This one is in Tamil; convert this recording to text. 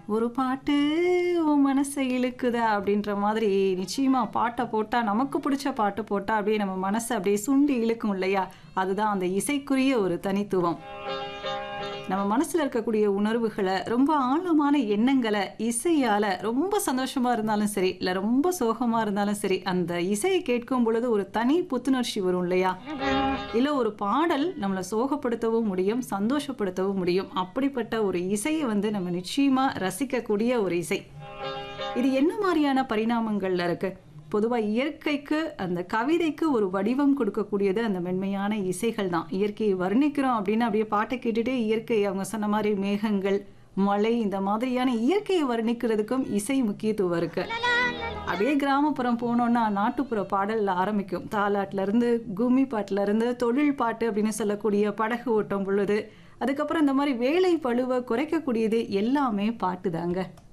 ஒரு பாட்டு உன் மனசை இழுக்குதா அப்படின்ற மாதிரி நிச்சயமா பாட்டை போட்டா நமக்கு பிடிச்ச பாட்டு போட்டா அப்படியே நம்ம மனசை அப்படியே சுண்டி இழுக்கும் இல்லையா அதுதான் அந்த இசைக்குரிய ஒரு தனித்துவம் நம்ம மனசுல இருக்கக்கூடிய உணர்வுகளை ரொம்ப ஆழமான எண்ணங்களை இசையால ரொம்ப சந்தோஷமா இருந்தாலும் சரி இல்ல ரொம்ப சோகமா இருந்தாலும் சரி அந்த இசையை கேட்கும் பொழுது ஒரு தனி புத்துணர்ச்சி வரும் இல்லையா இல்ல ஒரு பாடல் நம்மளை சோகப்படுத்தவும் முடியும் சந்தோஷப்படுத்தவும் முடியும் அப்படிப்பட்ட ஒரு இசையை வந்து நம்ம நிச்சயமா ரசிக்கக்கூடிய ஒரு இசை இது என்ன மாதிரியான பரிணாமங்கள்ல இருக்கு பொதுவா இயற்கைக்கு அந்த கவிதைக்கு ஒரு வடிவம் கொடுக்கக்கூடியது அந்த மென்மையான இசைகள் தான் இயற்கையை வர்ணிக்கிறோம் அப்படின்னு அப்படியே பாட்டை கேட்டுட்டே இயற்கை அவங்க சொன்ன மாதிரி மேகங்கள் மழை இந்த மாதிரியான இயற்கையை வர்ணிக்கிறதுக்கும் இசை முக்கியத்துவம் இருக்கு அப்படியே கிராமப்புறம் போனோம்னா நாட்டுப்புற பாடல்ல ஆரம்பிக்கும் தாலாட்டுல இருந்து கும்மி பாட்டுல இருந்து தொழில் பாட்டு அப்படின்னு சொல்லக்கூடிய படகு ஓட்டும் பொழுது அதுக்கப்புறம் இந்த மாதிரி வேலை பழுவை குறைக்கக்கூடியது எல்லாமே பாட்டு தாங்க